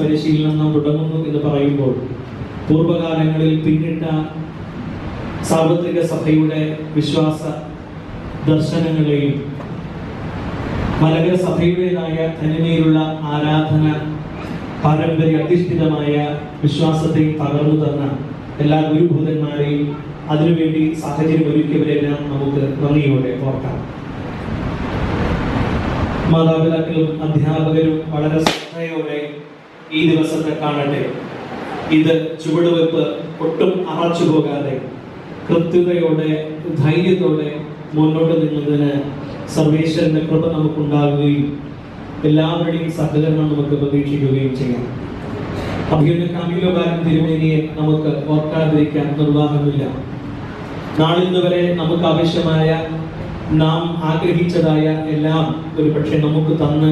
പരിശീലനം നാം തുടങ്ങുന്നു എന്ന് പറയുമ്പോൾ പൂർവ്വകാലങ്ങളിൽ പിന്നിട്ട സാർവത്രിക സഭയുടെ വിശ്വാസ ദർശനങ്ങളെയും മലകര സഭയുടേതായ തനിമയിലുള്ള ആരാധന പാരമ്പര്യ അധിഷ്ഠിതമായ വിശ്വാസത്തെയും പകർന്നു തന്ന എല്ലാ ഗുരുഭൂതന്മാരെയും അതിനുവേണ്ടി സാഹചര്യം ഒരുക്കിയവരെല്ലാം നമുക്ക് നന്ദിയോടെ ഓർക്കാം മാതാപിതാക്കളും അധ്യാപകരും വളരെ ശ്രദ്ധയോടെ ഈ ദിവസത്തെ കാണട്ടെ ഇത് ചുവടുവെപ്പ് ഒട്ടും അറച്ചു പോകാതെ കൃത്യതയോടെ ധൈര്യത്തോടെ മുന്നോട്ട് നിന്നതിന് സർവേശ്വരന്റെ കൃപ നമുക്കുണ്ടാകുകയും എല്ലാവരുടെയും സഹകരണം നമുക്ക് പ്രതീക്ഷിക്കുകയും ചെയ്യാം അഭിയുന്ന കാമിലോകാരൻ തിരുമേനിയെ നമുക്ക് ഓർക്കാതിരിക്കാൻ നിർവാഹമില്ല നാളിന്ന് വരെ നമുക്ക് ആവശ്യമായ നാം ആഗ്രഹിച്ചതായ എല്ലാം ഒരു പക്ഷെ നമുക്ക് തന്ന്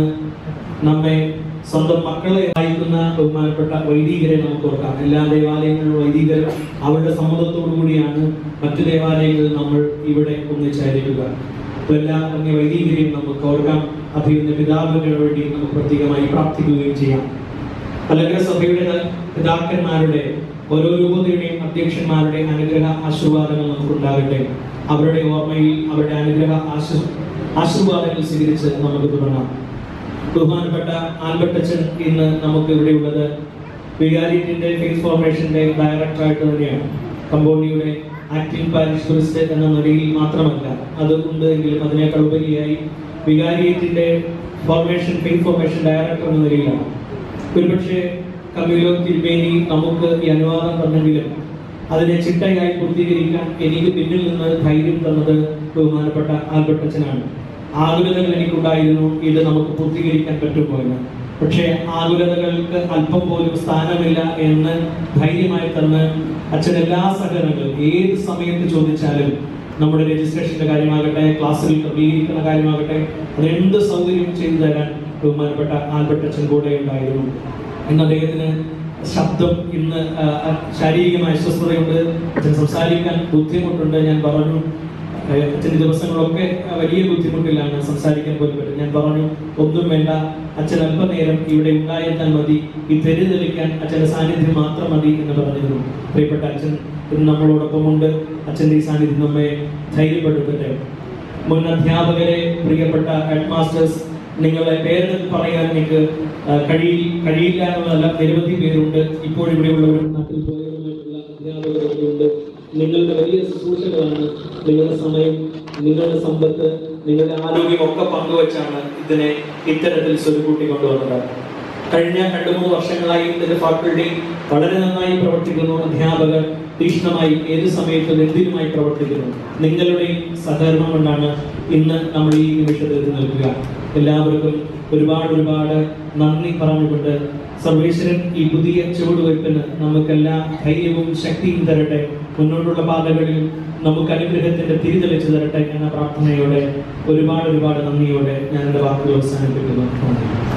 നമ്മെ സ്വന്തം മക്കളെ അയക്കുന്ന ബഹുമാനപ്പെട്ട വൈദികരെ നമുക്ക് ഓർക്കാം എല്ലാ ദേവാലയങ്ങളിലും വൈദികരും അവരുടെ സമ്മതത്തോടു കൂടിയാണ് മറ്റു ദേവാലയങ്ങളിൽ നമ്മൾ ഇവിടെ ഒന്നിച്ചായിരിക്കുക അപ്പോൾ എല്ലാ അന്യ വൈദികരെയും നമുക്ക് ഓർക്കാം അഭിയുന്ന പിതാവിന് വേണ്ടി നമുക്ക് പ്രത്യേകമായി പ്രാർത്ഥിക്കുകയും ചെയ്യാം മലങ്കര സഭയുടെ പിതാക്കന്മാരുടെ ഓരോ രൂപതയുടെയും അധ്യക്ഷന്മാരുടെ അനുഗ്രഹ ആശീർവാദങ്ങൾ നമുക്കുണ്ടാകട്ടെ അവരുടെ ഓർമ്മയിൽ അവരുടെ അനുഗ്രഹ ആശീർ ആശീർവാദങ്ങൾ സ്വീകരിച്ച് നമുക്ക് തുടങ്ങാം ബഹുമാനപ്പെട്ട ആൽബർട്ടച്ചൻ ഇന്ന് നമുക്ക് ഇവിടെ ഉള്ളത് വികാരിയറ്റിന്റെ ഫേസ് ഫോർമേഷന്റെ ഡയറക്ടറായിട്ട് തന്നെയാണ് കമ്പോണിയുടെ ആക്റ്റീവ് പാരിഷ് ടൂറിസ്റ്റ് എന്ന നിലയിൽ മാത്രമല്ല അത് ഉണ്ട് എങ്കിലും അതിനേക്കാൾ ഉപരിയായി വികാരിയറ്റിന്റെ ഫോർമേഷൻ ഫേസ് ഫോർമേഷൻ ഡയറക്ടർ എന്ന നിലയിലാണ് ഒരുപക്ഷെ കമ്മിലോ തിരുമേനി നമുക്ക് ഈ അനുവാദം തന്നെങ്കിലും അതിനെ ചിട്ടയായി പൂർത്തീകരിക്കാൻ എനിക്ക് പിന്നിൽ നിന്ന് ധൈര്യം തന്നത് ബഹുമാനപ്പെട്ട ആൽബർട്ടച്ചനാണ് ആകുലതകൾ എനിക്കുണ്ടായിരുന്നു ഇത് നമുക്ക് പൂർത്തീകരിക്കാൻ പറ്റുമോ എന്ന് പക്ഷേ ആകുലതകൾക്ക് അല്പം പോലും സ്ഥാനമില്ല എന്ന് ധൈര്യമായി തന്ന് അച്ഛൻ എല്ലാ സഹകരണങ്ങളും ഏത് സമയത്ത് ചോദിച്ചാലും നമ്മുടെ രജിസ്ട്രേഷന്റെ കാര്യമാകട്ടെ ക്ലാസ്സുകൾ ക്രമീകരിക്കുന്ന കാര്യമാകട്ടെ അതെന്ത് സൗകര്യം ചെയ്തു തരാൻ ബഹുമാനപ്പെട്ട ആൽബർട്ട് അച്ഛൻ കൂടെ ഉണ്ടായിരുന്നു ഇന്ന് അദ്ദേഹത്തിന് ശബ്ദം ഇന്ന് ആ, ആ, ശാരീരികമായ അസ്വസ്ഥതയുണ്ട് അച്ഛൻ സംസാരിക്കാൻ ബുദ്ധിമുട്ടുണ്ട് ഞാൻ പറഞ്ഞു ആ, അച്ഛൻ്റെ ദിവസങ്ങളൊക്കെ ആ, വലിയ ബുദ്ധിമുട്ടിലാണ് സംസാരിക്കാൻ പോലും പറ്റും ഞാൻ പറഞ്ഞു ഒന്നും വേണ്ട അച്ഛൻ അല്പനേരം ഇവിടെ ഉണ്ടായിരുന്നാൽ മതി ഈ തെരുതെളിക്കാൻ അച്ഛൻ്റെ സാന്നിധ്യം മാത്രം മതി എന്ന് പറഞ്ഞിരുന്നു പ്രിയപ്പെട്ട അച്ഛൻ ഇന്ന് നമ്മളോടൊപ്പം ഉണ്ട് അച്ഛൻ്റെ ഈ സാന്നിധ്യം നമ്മെ ധൈര്യപ്പെടുത്തട്ടെ മുൻ അധ്യാപകരെ പ്രിയപ്പെട്ട ഹെഡ് മാസ്റ്റേഴ്സ് നിങ്ങളെ പേരെടുത്ത് പറയാൻ എനിക്ക് ആ, കഴിയി കഴിയില്ല എന്നുള്ളതല്ല നിരവധി പേരുണ്ട് ഇപ്പോൾ ഇവിടെയുള്ളവരും നാട്ടിൽ പോയവരുമായിട്ടുള്ള അധ്യാപകരൊക്കെ ഉണ്ട് നിങ്ങളുടെ വലിയ ശുശ്രൂഷകളാണ് നിങ്ങളുടെ സമയം നിങ്ങളുടെ സമ്പത്ത് നിങ്ങളുടെ ആരോഗ്യം ഒക്കെ പങ്കുവച്ചാണ് ഇതിനെ ഇത്തരത്തിൽ സ്വരുക്കൂട്ടി കൊണ്ടുവന്നത് കഴിഞ്ഞ രണ്ട് മൂന്ന് വർഷങ്ങളായി ഇതിന്റെ ഫാക്കൽറ്റി വളരെ നന്നായി പ്രവർത്തിക്കുന്നു അധ്യാപകർ തീക്ഷ്ണമായി ഏത് സമയത്തും എന്തിനുമായി പ്രവർത്തിക്കുന്നു നിങ്ങളുടെ സഹകരണം കൊണ്ടാണ് ഇന്ന് നമ്മൾ ഈ നിമിഷത്തിൽ എത്തി നിൽക്കുക എല്ലാവർക്കും ഒരുപാട് ഒരുപാട് നന്ദി പറഞ്ഞുകൊണ്ട് സർവേശ്വരൻ ഈ പുതിയ ചുവടുവയ്പ്പിന് നമുക്കെല്ലാ ധൈര്യവും ശക്തിയും തരട്ടെ മുന്നോട്ടുള്ള പാതകളിൽ നമുക്ക് അനുഗ്രഹത്തിന്റെ തിരിതെളിച്ചു തരട്ടെ എന്ന പ്രാർത്ഥനയോടെ ഒരുപാട് ഒരുപാട് നന്ദിയോടെ ഞാൻ എൻ്റെ വാക്കുകൾ അവസാനിപ്പിക്കുന്നു നന്ദി